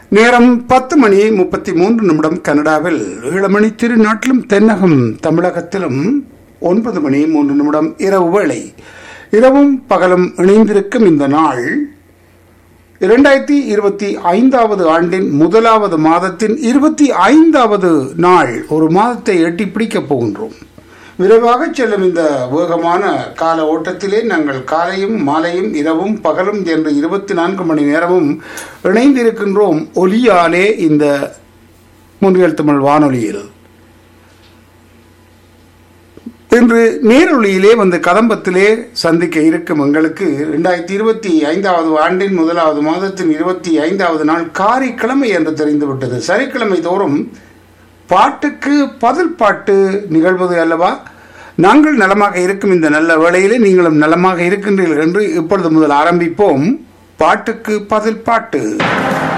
நேரம் பத்து மணி முப்பத்தி மூன்று நிமிடம் கனடாவில் ஏழு மணி திருநாட்டிலும் தென்னகம் தமிழகத்திலும் ஒன்பது மணி மூன்று நிமிடம் இரவு வேளை இரவும் பகலும் இணைந்திருக்கும் இந்த நாள் இரண்டாயிரத்தி இருபத்தி ஐந்தாவது ஆண்டின் முதலாவது மாதத்தின் இருபத்தி ஐந்தாவது நாள் ஒரு மாதத்தை எட்டி பிடிக்கப் போகின்றோம் விரைவாக செல்லும் இந்த வேகமான கால ஓட்டத்திலே நாங்கள் காலையும் மாலையும் இரவும் பகலும் என்று இருபத்தி நான்கு மணி நேரமும் இணைந்திருக்கின்றோம் ஒலியாலே இந்த முன்னியல் தமிழ் வானொலியில் இன்று நேரொலியிலே வந்து கதம்பத்திலே சந்திக்க இருக்கும் எங்களுக்கு இரண்டாயிரத்தி இருபத்தி ஐந்தாவது ஆண்டின் முதலாவது மாதத்தின் இருபத்தி ஐந்தாவது நாள் காரிக்கிழமை என்று தெரிந்துவிட்டது சனிக்கிழமை தோறும் பாட்டுக்கு பதில் பாட்டு நிகழ்வது அல்லவா நாங்கள் நலமாக இருக்கும் இந்த நல்ல வேளையிலே நீங்களும் நலமாக இருக்கின்றீர்கள் என்று இப்பொழுது முதல் ஆரம்பிப்போம் பாட்டுக்கு பதில் பாட்டு